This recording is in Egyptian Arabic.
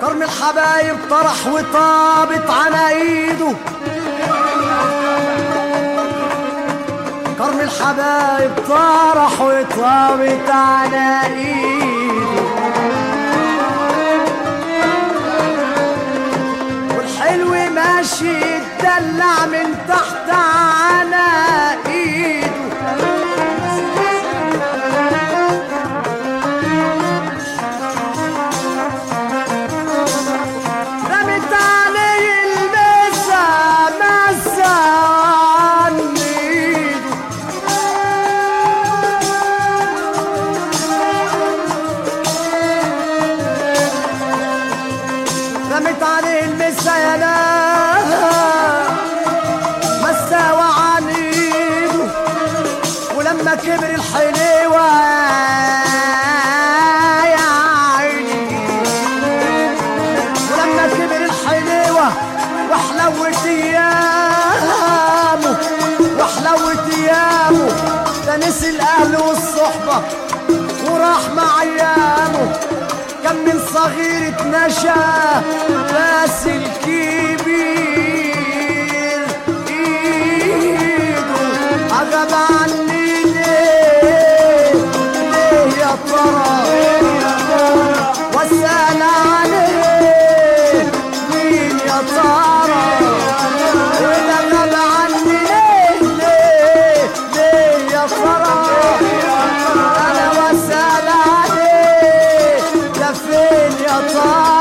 كرم الحبايب طرح وطابت على ايده كرم الحبايب طرح وطابت على ايده والحلو ماشي يتدلع من تحت على ايده رمت عليه المسا مسا عن ايده رمت عليه المسا يا لا مسا وعن ايده ولما كبر الحليوة يا عيني ولما كبر الحليوة وحلوت ايامه وحلوت ايامه ده نسي الاهل والصحبة وراح مع ايامه كان من صغير اتنشى بس الكبير ايده عجب عني ليه ليه يا ترى واسأل عليه مين يا ترى وده غاب عني ليه ليه ليه يا ترى انا واسأل عليه ده فين يا ترى